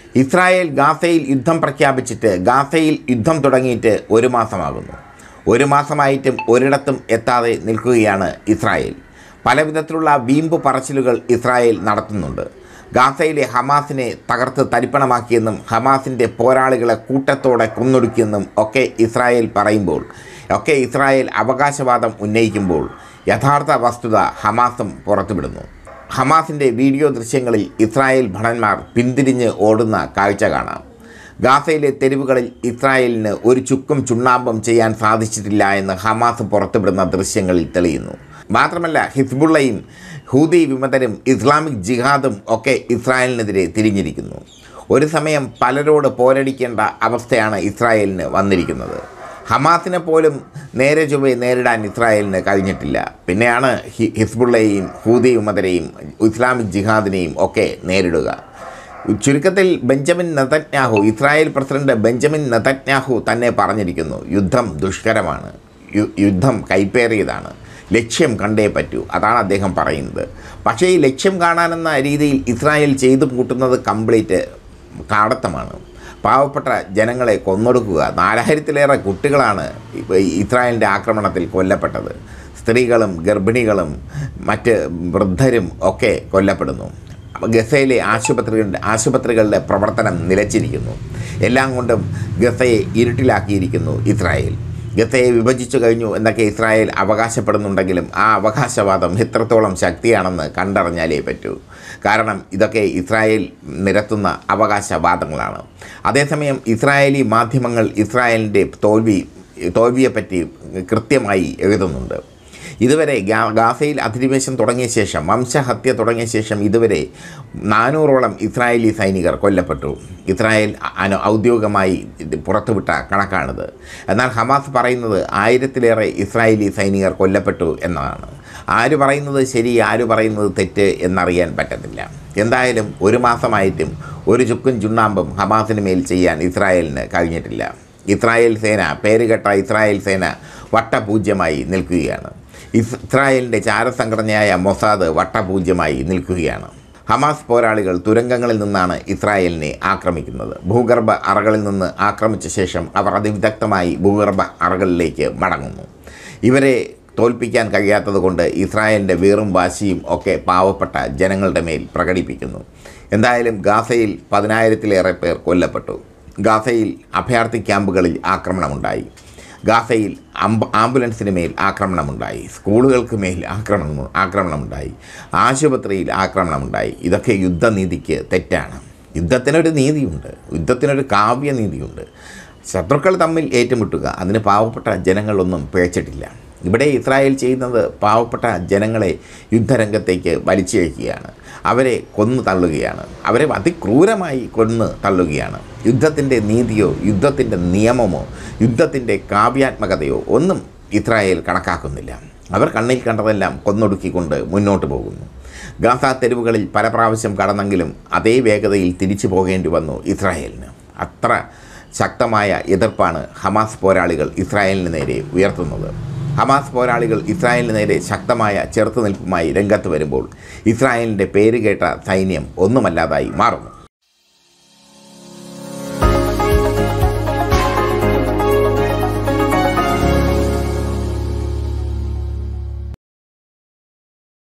Israel ഗാസയിൽ യുദ്ധം പ്രഖ്യാപിച്ചിട്ട് ഗാസയിൽ യുദ്ധം തുടങ്ങിയിട്ട് ഒരു മാസമാകുന്നു ഒരു മാസമായിട്ടും ഒരിടത്തും എത്താതെ നിൽക്കുകയാണ് ഇസ്രായേൽ പല വിധത്തിലുള്ള വീമ്പ് പറച്ചിലുകൾ ഇസ്രായേൽ നടത്തുന്നുണ്ട് ഗാസയിലെ ഹമാസിനെ തകർത്ത് തരിപ്പണമാക്കിയെന്നും ഹമാസിൻ്റെ പോരാളികളെ കൂട്ടത്തോടെ കൊന്നൊടുക്കിയെന്നും ഒക്കെ ഇസ്രായേൽ പറയുമ്പോൾ ഒക്കെ ഇസ്രായേൽ അവകാശവാദം ഉന്നയിക്കുമ്പോൾ യഥാർത്ഥ വസ്തുത ഹമാസും പുറത്തുവിടുന്നു ഹമാസിൻ്റെ വീഡിയോ ദൃശ്യങ്ങളിൽ ഇസ്രായേൽ ഭടന്മാർ പിന്തിരിഞ്ഞ് ഓടുന്ന കാഴ്ച കാണാം ഗാസയിലെ തെരുവുകളിൽ ഇസ്രായേലിന് ഒരു ചുക്കും ചുണ്ണാമ്പും ചെയ്യാൻ സാധിച്ചിട്ടില്ല എന്ന് ഹമാസ് പുറത്തുവിടുന്ന ദൃശ്യങ്ങളിൽ തെളിയുന്നു മാത്രമല്ല ഹിസ്ബുള്ളയും ഹൂതി വിമതരും ഇസ്ലാമിക് ജിഹാദും ഒക്കെ ഇസ്രായേലിനെതിരെ തിരിഞ്ഞിരിക്കുന്നു ഒരു സമയം പലരോട് പോരടിക്കേണ്ട അവസ്ഥയാണ് ഇസ്രായേലിന് വന്നിരിക്കുന്നത് ഹമാസിനെ പോലും നേരെ ചൊവ്വെ നേരിടാൻ ഇസ്രായേലിന് കഴിഞ്ഞിട്ടില്ല പിന്നെയാണ് ഹി ഹിസ്ബുള്ളയെയും ഹൂതി വിമതരെയും ഇസ്ലാമിക് ജിഹാദിനെയും ഒക്കെ നേരിടുക ചുരുക്കത്തിൽ Benjamin Netanyahu Israel president Benjamin Netanyahu തന്നെ പറഞ്ഞിരിക്കുന്നു യുദ്ധം ദുഷ്കരമാണ് യു- യുദ്ധം കൈപ്പേറിയതാണ് ലക്ഷ്യം കണ്ടേ പറ്റൂ അതാണ് അദ്ദേഹം പറയുന്നത് പക്ഷേ ഈ ലക്ഷ്യം കാണാനെന്ന രീതിയിൽ ഇസ്രായേൽ ചെയ്തു കൂട്ടുന്നത് കംപ്ലീറ്റ് കാടത്തമാണ് പാവപ്പെട്ട ജനങ്ങളെ കൊന്നൊടുക്കുക നാലായിരത്തിലേറെ കുട്ടികളാണ് ഇപ്പ- ഇസ്രായേലിൻ്റെ ആക്രമണത്തിൽ കൊല്ലപ്പെട്ടത് സ്ത്രീകളും ഗർഭിണികളും മറ്റ് വൃദ്ധരും ഒക്കെ കൊല്ലപ്പെടുന്നു ഗസയിലെ ആശുപത്രികളുടെ ആശുപത്രികളുടെ പ്രവർത്തനം നിലച്ചിരിക്കുന്നു എല്ലാം കൊണ്ടും ഗസയെ ഇരുട്ടിലാക്കിയിരിക്കുന്നു ഇസ്രായേൽ ഗസയെ വിഭജിച്ചു കഴിഞ്ഞു എന്നൊക്കെ ഇസ്രായേൽ അവകാശപ്പെടുന്നുണ്ടെങ്കിലും ആ അവകാശവാദം എത്രത്തോളം ശക്തിയാണെന്ന് കണ്ടറിഞ്ഞാലേ പറ്റൂ കാരണം ഇതൊക്കെ ഇസ്രായേൽ നിരത്തുന്ന അവകാശവാദങ്ങളാണ് അതേസമയം ഇസ്രായേലി മാധ്യമങ്ങൾ ഇസ്രായേലിൻ്റെ തോൽവി തോൽവിയെപ്പറ്റി കൃത്യമായി എഴുതുന്നുണ്ട് ഇതുവരെ ഗാ- ഗാസയിൽ അധിനിവേശം തുടങ്ങിയ ശേഷം വംശഹത്യ തുടങ്ങിയ ശേഷം ഇതുവരെ നാനൂറോളം ഇസ്രായേലി സൈനികർ കൊല്ലപ്പെട്ടു ഇസ്രായേൽ അന- ഔദ്യോഗികമായി ഇത് പുറത്തുവിട്ട കണക്കാണിത് എന്നാൽ ഹമാസ് പറയുന്നത് ആയിരത്തിലേറെ ഇസ്രായേലി സൈനികർ കൊല്ലപ്പെട്ടു എന്നതാണ് ആര് പറയുന്നത് ശരി ആര് പറയുന്നത് തെറ്റ് എന്നറിയാൻ പറ്റത്തില്ല എന്തായാലും ഒരു മാസമായിട്ടും ഒരു ചുക്കും ചുണ്ണാമ്പും ഹമാസിന് മേൽ ചെയ്യാൻ ഇസ്രായേലിന് കഴിഞ്ഞിട്ടില്ല ഇസ്രായേൽ സേന പേരുകെട്ട ഇസ്രായേൽ സേന വട്ടപൂജ്യമായി നിൽക്കുകയാണ് ഇസ്രായേലിൻ്റെ ചാരസംഘടനയായ മൊസാദ് വട്ടപൂജ്യമായി നിൽക്കുകയാണ് ഹമാസ് പോരാളികൾ തുരങ്കങ്ങളിൽ നിന്നാണ് ഇസ്രായേലിനെ ആക്രമിക്കുന്നത് ഭൂഗർഭ അറകളിൽ നിന്ന് ആക്രമിച്ച ശേഷം അവർ അതിവിദഗ്ധമായി ഭൂഗർഭ അറകളിലേക്ക് മടങ്ങുന്നു ഇവരെ തോൽപ്പിക്കാൻ കഴിയാത്തതുകൊണ്ട് ഇസ്രായേലിൻ്റെ വീറും വാശിയും ഒക്കെ പാവപ്പെട്ട ജനങ്ങളുടെ മേൽ പ്രകടിപ്പിക്കുന്നു എന്തായാലും ഗാസയിൽ പതിനായിരത്തിലേറെ പേർ കൊല്ലപ്പെട്ടു ഗാസയിൽ അഭയാർത്ഥി ക്യാമ്പുകളിൽ ആക്രമണമുണ്ടായി ഗാസയിൽ അമ്പ ആംബുലൻസിന് മേൽ ആക്രമണമുണ്ടായി സ്കൂളുകൾക്ക് മേൽ ആക്രമണം ആക്രമണമുണ്ടായി ആശുപത്രിയിൽ ആക്രമണമുണ്ടായി ഇതൊക്കെ യുദ്ധനീതിക്ക് തെറ്റാണ് യുദ്ധത്തിനൊരു നീതിയുണ്ട് യുദ്ധത്തിനൊരു കാവ്യനീതിയുണ്ട് ശത്രുക്കൾ തമ്മിൽ ഏറ്റുമുട്ടുക അതിന് പാവപ്പെട്ട ജനങ്ങളൊന്നും പിഴച്ചിട്ടില്ല ഇവിടെ ഇസ്രായേൽ ചെയ്യുന്നത് പാവപ്പെട്ട ജനങ്ങളെ യുദ്ധരംഗത്തേക്ക് വലിച്ചിഴക്കുകയാണ് അവരെ കൊന്നു തള്ളുകയാണ് അവരെ അതിക്രൂരമായി കൊന്ന് തള്ളുകയാണ് യുദ്ധത്തിൻ്റെ നീതിയോ യുദ്ധത്തിൻ്റെ നിയമമോ യുദ്ധത്തിൻ്റെ കാവ്യാത്മകതയോ ഒന്നും ഇസ്രായേൽ കണക്കാക്കുന്നില്ല അവർ കണ്ണിൽ കണ്ടതെല്ലാം കൊന്നൊടുക്കിക്കൊണ്ട് മുന്നോട്ട് പോകുന്നു ഗാസ തെരുവുകളിൽ പല പ്രാവശ്യം കടന്നെങ്കിലും അതേ വേഗതയിൽ തിരിച്ചു പോകേണ്ടി വന്നു ഇസ്രായേലിന് അത്ര ശക്തമായ എതിർപ്പാണ് ഹമാസ് പോരാളികൾ ഇസ്രായേലിന് നേരെ ഉയർത്തുന്നത് ഹമാസ് പോരാളികൾ ഇസ്രായേലിന് നേരെ ശക്തമായ ചെറുത്തുനിൽപ്പുമായി രംഗത്ത് വരുമ്പോൾ ഇസ്രായേലിൻ്റെ പേരുകേട്ട സൈന്യം ഒന്നുമല്ലാതായി മാറുന്നു